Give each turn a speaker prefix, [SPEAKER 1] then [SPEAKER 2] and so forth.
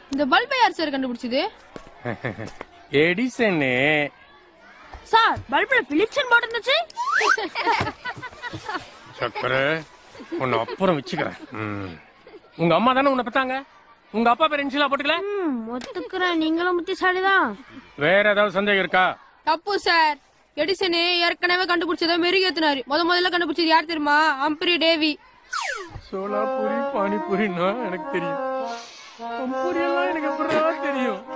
[SPEAKER 1] இந்த பல்பை யார் சார் கண்டுபிடிச்சது
[SPEAKER 2] எடிசனு
[SPEAKER 1] சார் பல்புல பிலிப்சன் போட்டு இருந்துச்சு
[SPEAKER 2] சக்கரை உன்னை அப்புறம் வச்சுக்கிறேன் ம். உங்க அம்மா தானே உன்னை பெத்தாங்க உங்க அப்பா பேர் இன்சிலா போட்டுக்கல
[SPEAKER 1] ஒத்துக்கிறேன் நீங்களும் முத்திசாலிதான்
[SPEAKER 2] வேற ஏதாவது சந்தேகம் இருக்கா
[SPEAKER 1] தப்பு சார் எடிசனு ஏற்கனவே கண்டுபிடிச்சதை மெருகேத்தினாரு முத முதல்ல கண்டுபிடிச்சது யார் தெரியுமா அம்பரி டேவி
[SPEAKER 2] சோலாபூரி பானிபூரின்னா எனக்கு தெரியும் பூரி எல்லாம் எனக்கு எப்படா தெரியும்